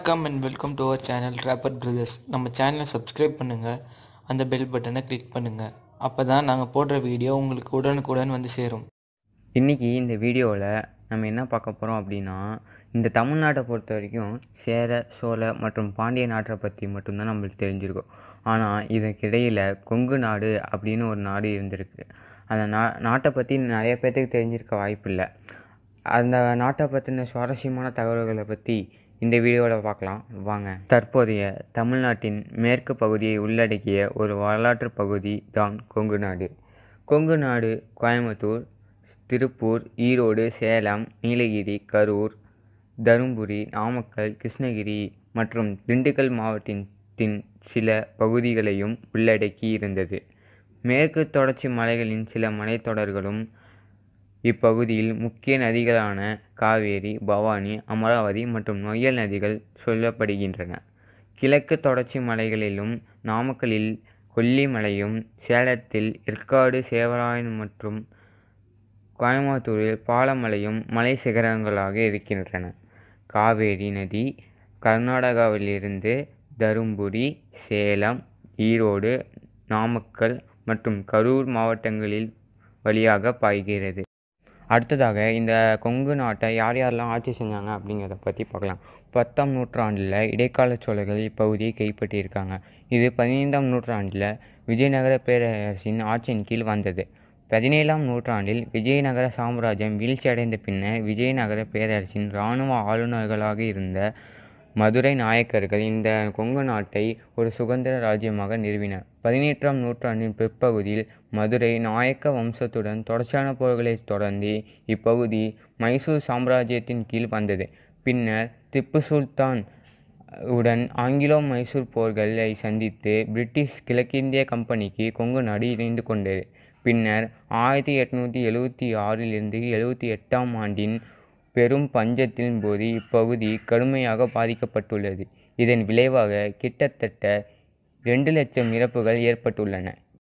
வணக்கம் and welcome to our channel rapper brothers நம்ம சேனலை சப்ஸ்கிரைப் பண்ணுங்கள் அந்த பெல் பட்டனை கிளிக் பண்ணுங்கள் அப்போ தான் நாங்கள் போடுற வீடியோ உங்களுக்கு உடனுக்குடன் வந்து சேரும் இன்றைக்கி இந்த வீடியோவில் நம்ம என்ன பார்க்க போகிறோம் அப்படின்னா இந்த தமிழ்நாட்டை பொறுத்த வரைக்கும் சேர சோழ மற்றும் பாண்டிய நாட்டை பற்றி மட்டும்தான் நம்மளுக்கு தெரிஞ்சிருக்கும் ஆனால் இதற்கிடையில் கொங்கு நாடு அப்படின்னு ஒரு நாடு இருந்திருக்கு அந்த நா நாட்டை பற்றி நிறைய பேர்த்துக்கு தெரிஞ்சிருக்க வாய்ப்பில்லை அந்த நாட்டை பற்றின சுவாரஸ்யமான தகவல்களை பற்றி இந்த வீடியோவில் பார்க்கலாம் வாங்க தற்போதைய தமிழ்நாட்டின் மேற்கு பகுதியை உள்ளடக்கிய ஒரு வரலாற்று பகுதி தான் கொங்கு நாடு கொங்கு நாடு கோயம்புத்தூர் திருப்பூர் ஈரோடு சேலம் நீலகிரி கரூர் தருமபுரி நாமக்கல் கிருஷ்ணகிரி மற்றும் திண்டுக்கல் மாவட்டத்தின் சில பகுதிகளையும் உள்ளடக்கி இருந்தது மேற்கு தொடர்ச்சி மலைகளின் சில மலைத்தொடர்களும் இப்பகுதியில் முக்கிய நதிகளான காவேரி பவானி அமராவதி மற்றும் நொய்யல் நதிகள் சொல்லப்படுகின்றன கிழக்கு தொடர்ச்சி மலைகளிலும் நாமக்கலில் கொல்லிமலையும் சேலத்தில் ஏற்காடு சேவராயன் மற்றும் கோயம்புத்தூரில் பாலமலையும் மலை சிகரங்களாக இருக்கின்றன காவேரி நதி கர்நாடகாவிலிருந்து தருமபுரி சேலம் ஈரோடு நாமக்கல் மற்றும் கரூர் மாவட்டங்களில் வழியாக பாய்கிறது அடுத்ததாக இந்த கொங்கு நாட்டை யார் யாரெல்லாம் ஆட்சி செஞ்சாங்க அப்படிங்கிறத பற்றி பார்க்கலாம் பத்தாம் நூற்றாண்டில் இடைக்கால சோழர்கள் இப்பகுதியை கைப்பற்றியிருக்காங்க இது பதினைந்தாம் நூற்றாண்டில் விஜயநகர பேரரசின் ஆட்சியின் கீழ் வந்தது பதினேழாம் நூற்றாண்டில் விஜயநகர சாம்ராஜ்யம் வீழ்ச்சியடைந்த பின்னர் விஜயநகர பேரரசின் இராணுவ ஆளுநர்களாக இருந்த மதுரை நாயக்கர்கள் இந்த கொங்கு நாட்டை ஒரு சுதந்திர ராஜ்யமாக நிறுவினர் பதினெட்டாம் நூற்றாண்டின் பிற்பகுதியில் மதுரை நாயக்க வம்சத்துடன் தொடர்ச்சியான போர்களை தொடர்ந்து இப்பகுதி மைசூர் சாம்ராஜ்யத்தின் கீழ் வந்தது பின்னர் திப்பு சுல்தான் உடன் ஆங்கிலோ மைசூர் போர்களை சந்தித்து பிரிட்டிஷ் கிழக்கிந்திய கம்பெனிக்கு கொங்கு நாடு இணைந்து கொண்டது பின்னர் ஆயிரத்தி எட்நூற்றி எழுவத்தி ஆறிலிருந்து எழுவத்தி எட்டாம் ஆண்டின் பெரும் பஞ்சத்தின் போது இப்பகுதி கடுமையாக பாதிக்கப்பட்டுள்ளது இதன் விளைவாக கிட்டத்தட்ட ரெண்டு லட்சம் இறப்புகள் ஏற்பட்டுள்ளன